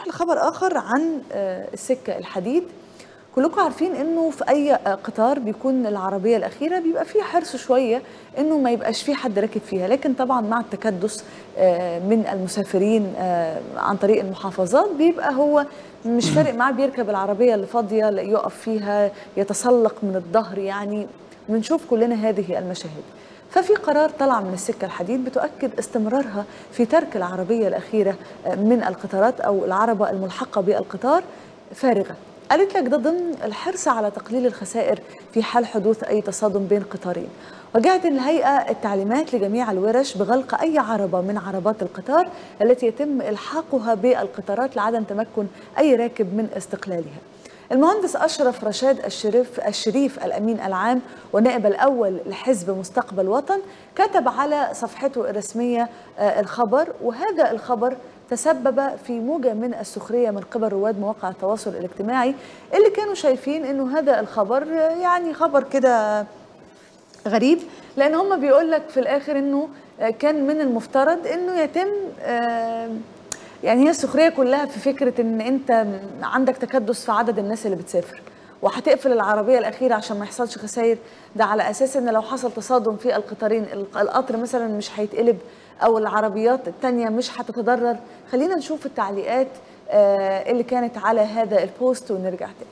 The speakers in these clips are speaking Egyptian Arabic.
نروح لخبر اخر عن آه، السكه الحديد كلكم عارفين انه في اي آه، قطار بيكون العربيه الاخيره بيبقى فيه حرص شويه انه ما يبقاش فيه حد راكب فيها لكن طبعا مع التكدس آه، من المسافرين آه، عن طريق المحافظات بيبقى هو مش فارق معاه بيركب العربيه اللي فاضيه لا يقف فيها يتسلق من الظهر يعني بنشوف كلنا هذه المشاهد ففي قرار طلع من السكة الحديد بتؤكد استمرارها في ترك العربية الأخيرة من القطارات أو العربة الملحقة بالقطار فارغة قالت لك ده ضمن الحرص على تقليل الخسائر في حال حدوث أي تصادم بين قطارين وجهت الهيئة التعليمات لجميع الورش بغلق أي عربة من عربات القطار التي يتم إلحاقها بالقطارات لعدم تمكن أي راكب من استقلالها المهندس أشرف رشاد الشريف, الشريف الأمين العام والنائب الأول لحزب مستقبل وطن كتب على صفحته الرسمية آه، الخبر وهذا الخبر تسبب في موجة من السخرية من قبل رواد مواقع التواصل الاجتماعي اللي كانوا شايفين انه هذا الخبر آه، يعني خبر كده غريب لان هم بيقول لك في الاخر انه آه، كان من المفترض انه يتم آه، يعني هي السخريه كلها في فكره ان انت عندك تكدس في عدد الناس اللي بتسافر وهتقفل العربيه الاخيره عشان ما يحصلش خسائر ده على اساس ان لو حصل تصادم في القطارين الق- القطر مثلا مش هيتقلب او العربيات التانية مش هتتضرر خلينا نشوف التعليقات آه، اللي كانت على هذا البوست ونرجع تاني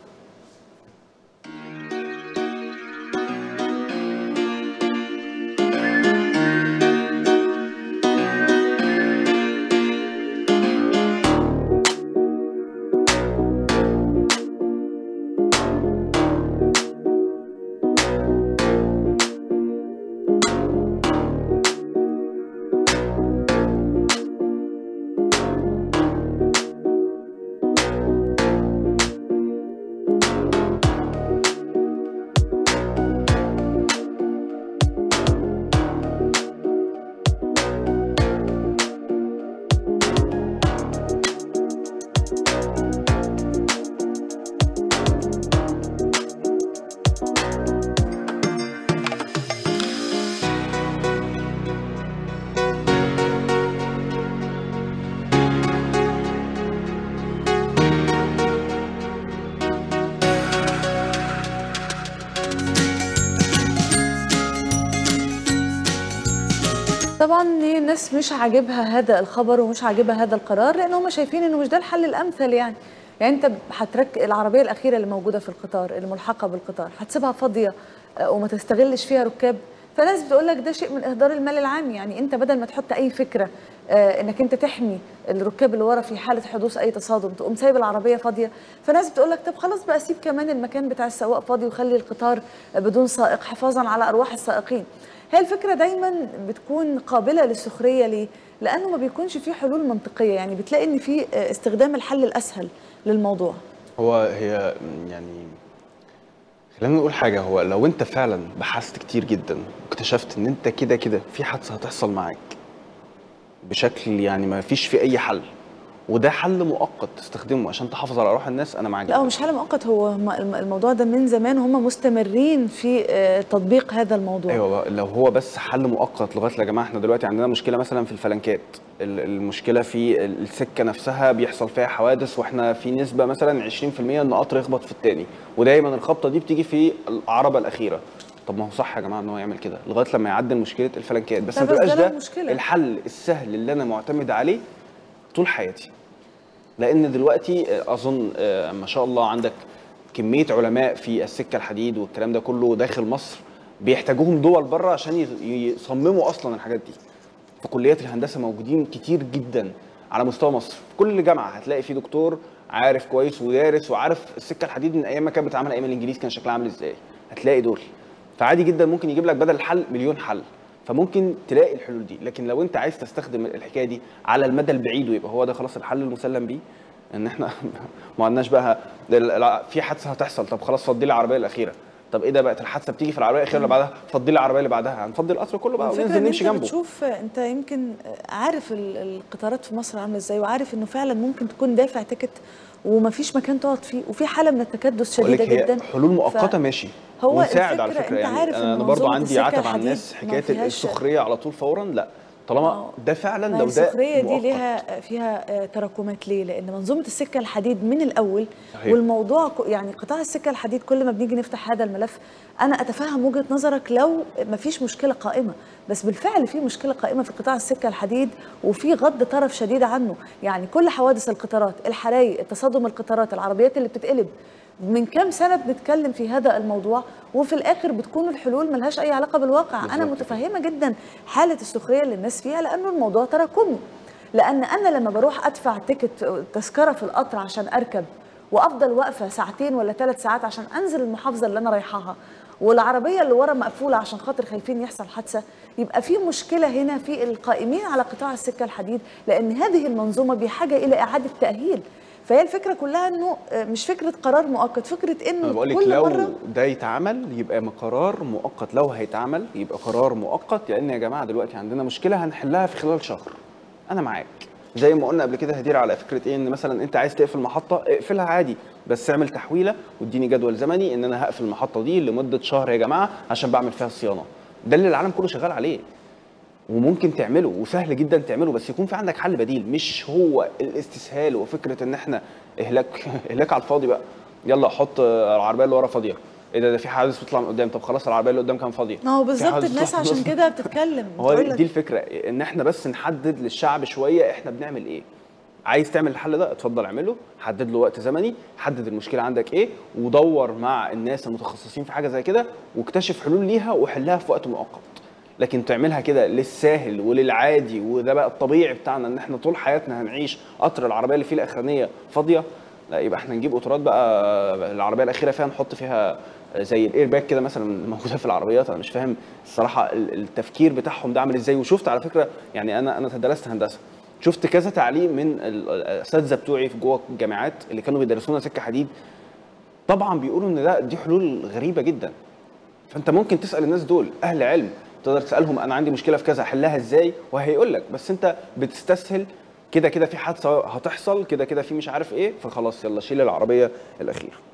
طبعا الناس مش عاجبها هذا الخبر ومش عاجبها هذا القرار لان هم شايفين انه مش ده الحل الامثل يعني يعني انت هترك العربيه الاخيره اللي موجوده في القطار الملحقه بالقطار هتسيبها فاضيه آه، وما تستغلش فيها ركاب فناس بتقول لك ده شيء من اهدار المال العام يعني انت بدل ما تحط اي فكره آه، انك انت تحمي الركاب اللي ورا في حاله حدوث اي تصادم تقوم سايب العربيه فاضيه فناس بتقول لك طب خلاص بقى سيب كمان المكان بتاع السواق فاضي وخلي القطار بدون سائق حفاظا على ارواح السائقين هي الفكرة دايما بتكون قابلة للسخرية ليه؟ لأنه ما بيكونش فيه حلول منطقية يعني بتلاقي إن في استخدام الحل الأسهل للموضوع هو هي يعني خلينا نقول حاجه هو لو انت فعلا بحثت كتير جدا واكتشفت ان انت كده كده في حادثه هتحصل معاك بشكل يعني ما فيش في اي حل وده حل مؤقت تستخدمه عشان تحافظ على ارواح الناس انا معاك لا هو جداً. مش حل مؤقت هو هم- الم- الموضوع ده من زمان وهم مستمرين في آه، تطبيق هذا الموضوع ايوه بقى، لو هو بس حل مؤقت لغايه يا جماعه احنا دلوقتي عندنا مشكله مثلا في الفلنكات ال- المشكله في ال- السكه نفسها بيحصل فيها حوادث واحنا في نسبه مثلا 20% ان قطر يخبط في التاني ودايما الخبطه دي بتيجي في العربه الاخيره طب ما هو صح يا جماعه ان هو يعمل كده لغايه لما يعدل مشكله الفلنكات بس لا ما بس تبقاش ده ده له مشكلة. الحل السهل اللي انا معتمد عليه طول حياتي لان دلوقتي آه، اظن آه، ما شاء الله عندك كميه علماء في السكه الحديد والكلام ده كله داخل مصر بيحتاجوهم دول بره عشان يص- يصمموا اصلا الحاجات دي في كليات الهندسه موجودين كتير جدا على مستوى مصر في كل جامعه هتلاقي في دكتور عارف كويس ودارس وعارف السكه الحديد من ايام ما كانت بتتعمل ايام الانجليز كان شكلها عامل ازاي هتلاقي دول فعادي جدا ممكن يجيب لك بدل الحل مليون حل فممكن تلاقي الحلول دي لكن لو انت عايز تستخدم الحكايه دي على المدى البعيد ويبقى هو ده خلاص الحل المسلم بيه ان احنا ما عندناش بقى ده ال- في حادثه هتحصل طب خلاص فضي لي العربيه الاخيره طب ايه ده بقت الحادثه بتيجي في العربيه الاخيره اللي بعدها فضي لي العربيه اللي بعدها هنفضي القطر كله بقى الفكرة وننزل إن نمشي انت جنبه بتشوف انت يمكن عارف ال- القطارات في مصر عامله ازاي وعارف انه فعلا ممكن تكون دافع تيكت ومفيش مكان تقعد فيه وفي حاله من التكدس بقول لك شديده هي جدا حلول مؤقته ف- ماشي هو ونساعد على الفكرة فكره أنت يعني عارف انا إن برضو منظومة عندي السكة عتب على الحديد الناس ما حكايه فيهاش- السخريه على طول فورا لا طالما آه. ده فعلا ما لو ده السخريه دي مؤقت. ليها فيها آه، تراكمات ليه؟ لان منظومه السكه الحديد من الاول صحيح. والموضوع ك- يعني قطاع السكه الحديد كل ما بنيجي نفتح هذا الملف انا اتفهم وجهه نظرك لو ما فيش مشكله قائمه بس بالفعل في مشكله قائمه في قطاع السكه الحديد وفي غض طرف شديد عنه يعني كل حوادث القطارات الحرايق تصادم القطارات العربيات اللي بتتقلب من كام سنه بنتكلم في هذا الموضوع وفي الاخر بتكون الحلول ملهاش اي علاقه بالواقع انا بالظبط. متفهمه جدا حاله السخريه اللي الناس فيها لانه الموضوع تراكمي لان انا لما بروح ادفع تيكت تذكره في القطر عشان اركب وافضل واقفه ساعتين ولا ثلاث ساعات عشان انزل المحافظه اللي انا رايحاها والعربيه اللي ورا مقفوله عشان خاطر خايفين يحصل حادثه يبقى في مشكله هنا في القائمين على قطاع السكه الحديد لان هذه المنظومه بحاجه الى اعاده تاهيل فهي الفكره كلها انه آه، مش فكره قرار مؤقت فكره انا انه بقول لك كل لو مره ده يتعمل يبقى م- قرار مؤقت لو هيتعمل يبقى قرار مؤقت لان يا جماعه دلوقتي عندنا مشكله هنحلها في خلال شهر انا معاك زي ما قلنا قبل كده هدير على فكره ايه ان مثلا انت عايز تقفل محطه اقفلها عادي بس اعمل تحويله واديني جدول زمني ان انا هقفل المحطه دي لمده شهر يا جماعه عشان بعمل فيها الصيانه ده اللي العالم كله شغال عليه وممكن تعمله وسهل جدا تعمله بس يكون في عندك حل بديل مش هو الاستسهال وفكره ان احنا اهلاك اهلاك على الفاضي بقى يلا حط العربيه اللي ورا فاضيه ايه ده ده في حادث بيطلع من قدام طب خلاص العربيه اللي قدام كان فاضيه ما هو في بالظبط حادث الناس بيطلع من عشان النص. كده بتتكلم هو بتقول لك دي الفكره ان احنا بس نحدد للشعب شويه احنا بنعمل ايه عايز تعمل الحل ده اتفضل اعمله حدد له وقت زمني حدد المشكله عندك ايه ودور مع الناس المتخصصين في حاجه زي كده واكتشف حلول ليها وحلها في وقت مؤقت لكن تعملها كده للساهل وللعادي وده بقى الطبيعي بتاعنا ان احنا طول حياتنا هنعيش قطر العربيه اللي فيه الاخرانيه فاضيه لا يبقى احنا نجيب قطارات بقى العربيه الاخيره فيها نحط فيها زي الاير باك كده مثلا موجوده في العربيات انا مش فاهم الصراحه ال- التفكير بتاعهم ده عامل ازاي وشفت على فكره يعني انا انا درست هندسه شفت كذا تعليم من ال- الاساتذه بتوعي في جوه الجامعات اللي كانوا بيدرسونا سكه حديد طبعا بيقولوا ان ده دي حلول غريبه جدا فانت ممكن تسال الناس دول اهل علم تقدر تسالهم انا عندي مشكله في كذا احلها ازاي وهيقول لك بس انت بتستسهل كده كده في حادثه هتحصل كده كده في مش عارف ايه فخلاص يلا شيل العربيه الاخيره